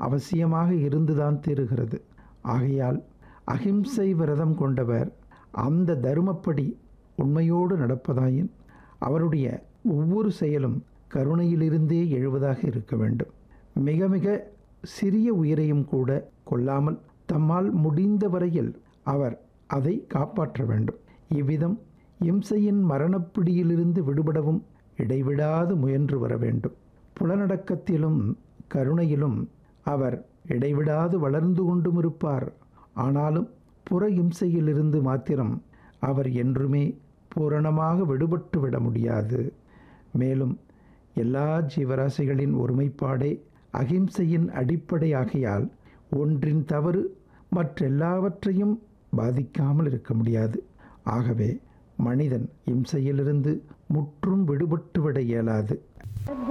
அவசியமாக இருந்துதான் தீருகிறது ஆகையால் அகிம்சை விரதம் கொண்டவர் அந்த தருமப்படி உண்மையோடு நடப்பதாயின் அவருடைய ஒவ்வொரு செயலும் கருணையிலிருந்தே எழுவதாக இருக்க வேண்டும் மிக மிக சிறிய உயிரையும் கூட கொல்லாமல் தம்மால் முடிந்த வரையில் அவர் அதை காப்பாற்ற வேண்டும் இவ்விதம் இம்சையின் மரணப்பிடியிலிருந்து விடுபடவும் இடைவிடாது முயன்று வர வேண்டும் புலனடக்கத்திலும் கருணையிலும் அவர் இடைவிடாது வளர்ந்து கொண்டும் இருப்பார் ஆனாலும் புற இம்சையிலிருந்து மாத்திரம் அவர் என்றுமே பூரணமாக விடுபட்டு விட முடியாது மேலும் எல்லா ஜீவராசிகளின் ஒருமைப்பாடே அகிம்சையின் அடிப்படையாகையால் ஒன்றின் தவறு மற்றெல்லாவற்றையும் பாதிக்காமல் இருக்க முடியாது ஆகவே மனிதன் இம்சையிலிருந்து முற்றும் விடுபட்டு விட இயலாது